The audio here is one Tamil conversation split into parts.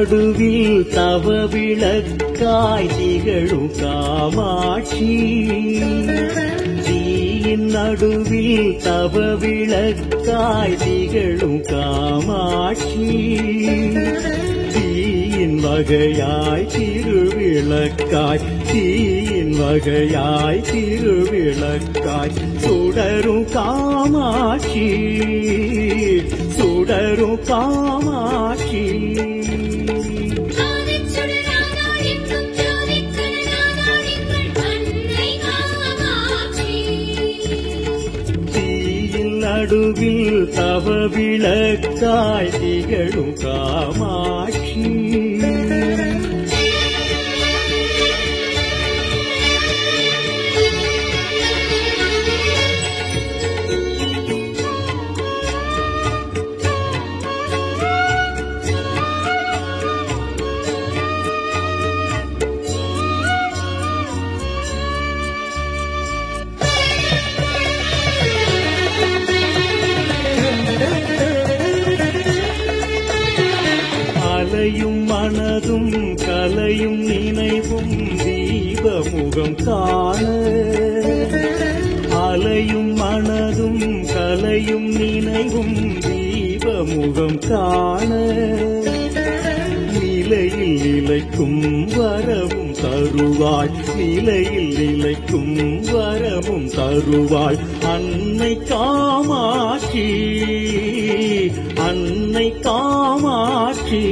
நடுவில் தவ விளக்காய் திகழும் காமாட்சி தீயின் நடுவில் தவ விளக்காய் திகழும் காமாட்சி தீயின் வகையாய் திருவிளக்காய் தீயின் வகையாய் திருவிளக்காய் சுடரும் காமாட்சி சுடரும் காமாட்சி ஜோதிச்சுடரானாளிக்கும் ஜோதிச்சுடரானாளிக்கும் அன்னை காமாட்சி தீயின் நடுவில் தவ விளக்காய் திகழும் காமாட்சி அலையும் மனதும் கலையும் நினைவும் தீபமுகம் காண அலையும் மனதும் கலையும் நினைவும் தீபமுகம் காண நிலையில் நிலைக்கும் வரவும் தருவாய் நிலையில் நிலைக்கும் வரவும் தருவாய் அன்னை காமாட்சி அன்னை காமாட்சி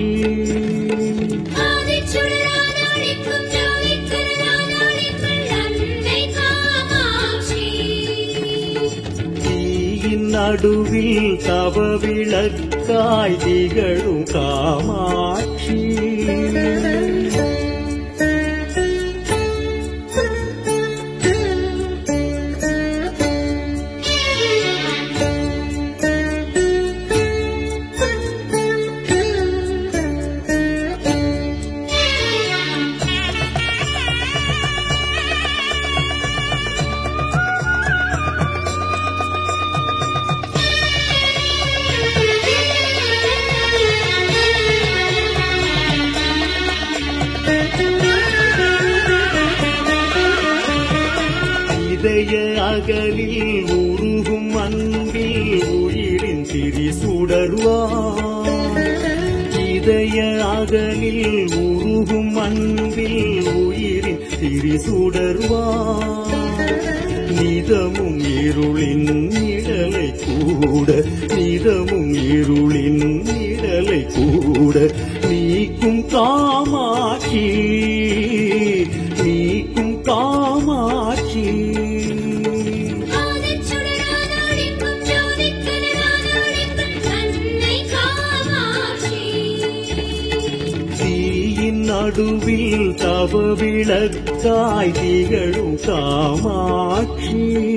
ஜோதிச்சுடரானாளிக்கும் ஜோதிச்சுடரானாளிக்கும் அன்னை காமாட்சி தீயின் நடுவில் தவ விளக்காய் திகழும் காமாட்சி இதய அகலில் உருகும் அன்பில் உயிரின் திரி சுடர்வாய் இதய அகலில் உருகும் அன்பில் உயிரின் திரி சுடர்வாய் நிதமும் இருளின் நிழலை கூட நிதமும் இருளின் நிழலை கூட நீக்கும் காமாட்சி நீக்கும் காமாட்சி ஜோதிச்சுடரானாளிக்கும் ஜோதிச்சுடரானாளிக்கும் அன்னை காமாட்சி தீயின் நடுவில் தவ விளக்காய் திகழும் காமாட்சி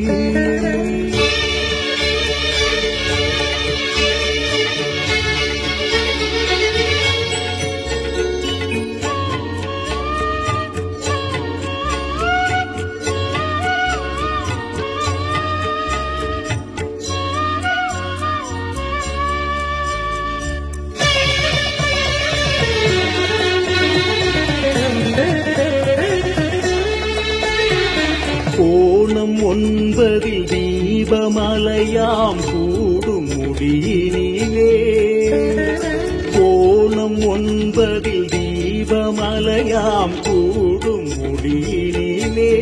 கோணம் ஒன்பதில் தீபமலையாம் கூடும் முடியினிலே கோணம் ஒன்பதில் தீபமலையாம் கூடும் முடியினிலே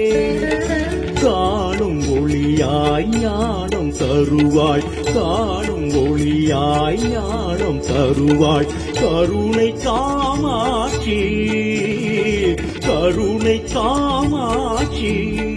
காணும் ஒளியாய் ஞானம் தருவாய் காணும் ஒளியாய் ஞானம் தருவாய் கருணை காமாட்சி கருணை காமாட்சி